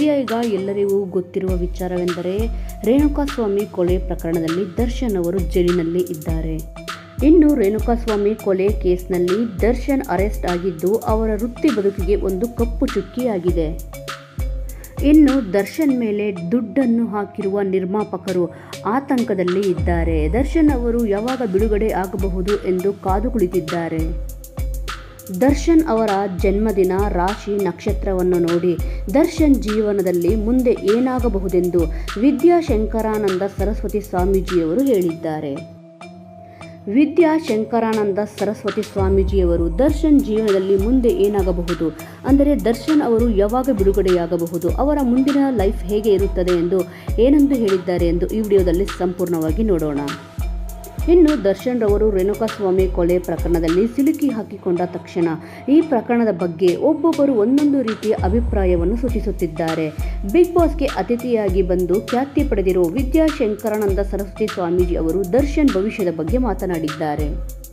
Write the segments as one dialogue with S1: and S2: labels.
S1: ಸದ್ಯ ಈಗ ಎಲ್ಲರಿಗೂ ಗೊತ್ತಿರುವ ವಿಚಾರವೆಂದರೆ ರೇಣುಕಾಸ್ವಾಮಿ ಕೊಲೆ ಪ್ರಕರಣದಲ್ಲಿ ದರ್ಶನ್ ಅವರು ಜೈಲಿನಲ್ಲಿ ಇದ್ದಾರೆ ಇನ್ನು ರೇಣುಕಾಸ್ವಾಮಿ ಕೊಲೆ ಕೇಸ್ನಲ್ಲಿ ದರ್ಶನ್ ಅರೆಸ್ಟ್ ಆಗಿದ್ದು ಅವರ ವೃತ್ತಿ ಬದುಕಿಗೆ ಒಂದು ಕಪ್ಪು ಚುಕ್ಕಿಯಾಗಿದೆ ಇನ್ನು ದರ್ಶನ್ ಮೇಲೆ ದುಡ್ಡನ್ನು ಹಾಕಿರುವ ನಿರ್ಮಾಪಕರು ಆತಂಕದಲ್ಲಿ ಇದ್ದಾರೆ ದರ್ಶನ್ ಅವರು ಯಾವಾಗ ಬಿಡುಗಡೆ ಆಗಬಹುದು ಎಂದು ಕಾದು ಕುಳಿತಿದ್ದಾರೆ ದರ್ಶನ್ ಅವರ ಜನ್ಮದಿನ ರಾಶಿ ನಕ್ಷತ್ರವನ್ನು ನೋಡಿ ದರ್ಶನ್ ಜೀವನದಲ್ಲಿ ಮುಂದೆ ಏನಾಗಬಹುದೆಂದು ವಿದ್ಯಾಶಂಕರಾನಂದ ಸರಸ್ವತಿ ಸ್ವಾಮೀಜಿಯವರು ಹೇಳಿದ್ದಾರೆ ವಿದ್ಯಾ ಶಂಕರಾನಂದ ಸರಸ್ವತಿ ಸ್ವಾಮೀಜಿಯವರು ದರ್ಶನ್ ಜೀವನದಲ್ಲಿ ಮುಂದೆ ಏನಾಗಬಹುದು ಅಂದರೆ ದರ್ಶನ್ ಅವರು ಯಾವಾಗ ಬಿಡುಗಡೆಯಾಗಬಹುದು ಅವರ ಮುಂದಿನ ಲೈಫ್ ಹೇಗೆ ಇರುತ್ತದೆ ಎಂದು ಏನೆಂದು ಹೇಳಿದ್ದಾರೆ ಎಂದು ಈ ವಿಡಿಯೋದಲ್ಲಿ ಸಂಪೂರ್ಣವಾಗಿ ನೋಡೋಣ ಇನ್ನು ದರ್ಶನ್ ರವರು ರೇಣುಕಾಸ್ವಾಮಿ ಕೊಲೆ ಪ್ರಕರಣದಲ್ಲಿ ಸಿಲುಕಿ ಹಾಕಿಕೊಂಡ ತಕ್ಷಣ ಈ ಪ್ರಕರಣದ ಬಗ್ಗೆ ಒಬ್ಬೊಬ್ಬರು ಒಂದೊಂದು ರೀತಿಯ ಅಭಿಪ್ರಾಯವನ್ನು ಸೂಚಿಸುತ್ತಿದ್ದಾರೆ ಬಿಗ್ ಬಾಸ್ಗೆ ಅತಿಥಿಯಾಗಿ ಬಂದು ಖ್ಯಾತಿ ಪಡೆದಿರೋ ವಿದ್ಯಾಶಂಕರಾನಂದ ಸರಸ್ವತಿ ಸ್ವಾಮೀಜಿ ಅವರು ದರ್ಶನ್ ಭವಿಷ್ಯದ ಬಗ್ಗೆ ಮಾತನಾಡಿದ್ದಾರೆ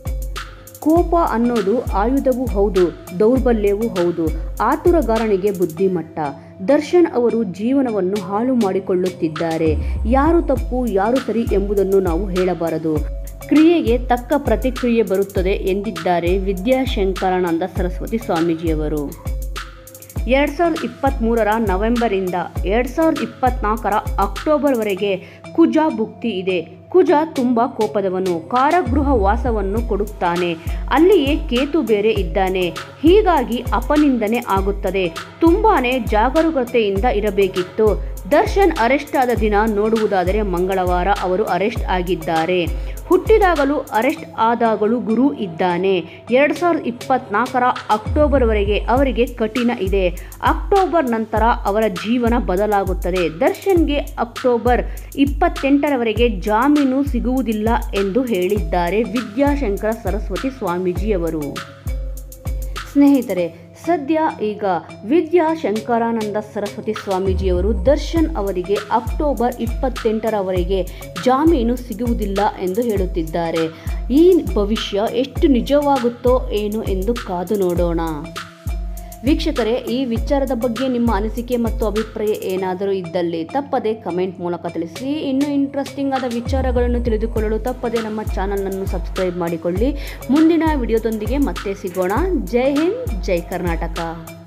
S1: ಕೋಪ ಅನ್ನೋದು ಆಯುಧವೂ ಹೌದು ದೌರ್ಬಲ್ಯವೂ ಹೌದು ಆತುರಗಾರನಿಗೆ ಬುದ್ಧಿಮಟ್ಟ ದರ್ಶನ್ ಅವರು ಜೀವನವನ್ನು ಹಾಳು ಮಾಡಿಕೊಳ್ಳುತ್ತಿದ್ದಾರೆ ಯಾರು ತಪ್ಪು ಯಾರು ಸರಿ ಎಂಬುದನ್ನು ನಾವು ಹೇಳಬಾರದು ಕ್ರಿಯೆಗೆ ತಕ್ಕ ಪ್ರತಿಕ್ರಿಯೆ ಬರುತ್ತದೆ ಎಂದಿದ್ದಾರೆ ವಿದ್ಯಾಶಂಕರಾನಂದ ಸರಸ್ವತಿ ಸ್ವಾಮೀಜಿಯವರು ಎರಡು ಸಾವಿರದ ಇಪ್ಪತ್ತ್ಮೂರರ ನವೆಂಬರಿಂದ ಎರಡು ಸಾವಿರದ ಇಪ್ಪತ್ತ್ನಾಲ್ಕರ ಅಕ್ಟೋಬರ್ವರೆಗೆ ಕುಜ ಭುಕ್ತಿ ಇದೆ ಕುಜ ತುಂಬ ಕೋಪದವನು ಕಾರಾಗೃಹ ವಾಸವನ್ನು ಕೊಡುತ್ತಾನೆ ಅಲ್ಲಿಯೇ ಕೇತು ಬೇರೆ ಇದ್ದಾನೆ ಹೀಗಾಗಿ ಅಪನಿಂದನೆ ಆಗುತ್ತದೆ ತುಂಬಾನೇ ಜಾಗರೂಕತೆಯಿಂದ ಇರಬೇಕಿತ್ತು ದರ್ಶನ್ ಅರೆಸ್ಟ್ ಆದ ದಿನ ನೋಡುವುದಾದರೆ ಮಂಗಳವಾರ ಅವರು ಅರೆಸ್ಟ್ ಆಗಿದ್ದಾರೆ ಹುಟ್ಟಿದಾಗಲೂ ಅರೆಸ್ಟ್ ಆದಾಗಲೂ ಗುರು ಇದ್ದಾನೆ ಎರಡು ಸಾವಿರದ ಇಪ್ಪತ್ನಾಲ್ಕರ ಅಕ್ಟೋಬರ್ವರೆಗೆ ಅವರಿಗೆ ಕಠಿಣ ಇದೆ ಅಕ್ಟೋಬರ್ ನಂತರ ಅವರ ಜೀವನ ಬದಲಾಗುತ್ತದೆ ದರ್ಶನ್ಗೆ ಅಕ್ಟೋಬರ್ ಇಪ್ಪತ್ತೆಂಟರವರೆಗೆ ಜಾಮೀನು ಸಿಗುವುದಿಲ್ಲ ಎಂದು ಹೇಳಿದ್ದಾರೆ ವಿದ್ಯಾಶಂಕರ ಸರಸ್ವತಿ ಸ್ವಾಮೀಜಿಯವರು ಸ್ನೇಹಿತರೆ ಸದ್ಯ ಈಗ ವಿದ್ಯಾ ಶಂಕರಾನಂದ ಸರಸ್ವತಿ ಸ್ವಾಮೀಜಿಯವರು ದರ್ಶನ್ ಅವರಿಗೆ ಅಕ್ಟೋಬರ್ ಇಪ್ಪತ್ತೆಂಟರವರೆಗೆ ಜಾಮೀನು ಸಿಗುವುದಿಲ್ಲ ಎಂದು ಹೇಳುತ್ತಿದ್ದಾರೆ ಈ ಭವಿಷ್ಯ ಎಷ್ಟು ನಿಜವಾಗುತ್ತೋ ಏನು ಎಂದು ಕಾದು ನೋಡೋಣ ವೀಕ್ಷಕರೇ ಈ ವಿಚಾರದ ಬಗ್ಗೆ ನಿಮ್ಮ ಅನಿಸಿಕೆ ಮತ್ತು ಅಭಿಪ್ರಾಯ ಏನಾದರೂ ಇದ್ದಲ್ಲಿ ತಪ್ಪದೆ ಕಮೆಂಟ್ ಮೂಲಕ ತಿಳಿಸಿ ಇನ್ನೂ ಇಂಟ್ರೆಸ್ಟಿಂಗ್ ಆದ ವಿಚಾರಗಳನ್ನು ತಿಳಿದುಕೊಳ್ಳಲು ತಪ್ಪದೆ ನಮ್ಮ ಚಾನಲನ್ನು ಸಬ್ಸ್ಕ್ರೈಬ್ ಮಾಡಿಕೊಳ್ಳಿ ಮುಂದಿನ ವಿಡಿಯೋದೊಂದಿಗೆ ಮತ್ತೆ ಸಿಗೋಣ ಜೈ ಹಿಂದ್ ಜೈ ಕರ್ನಾಟಕ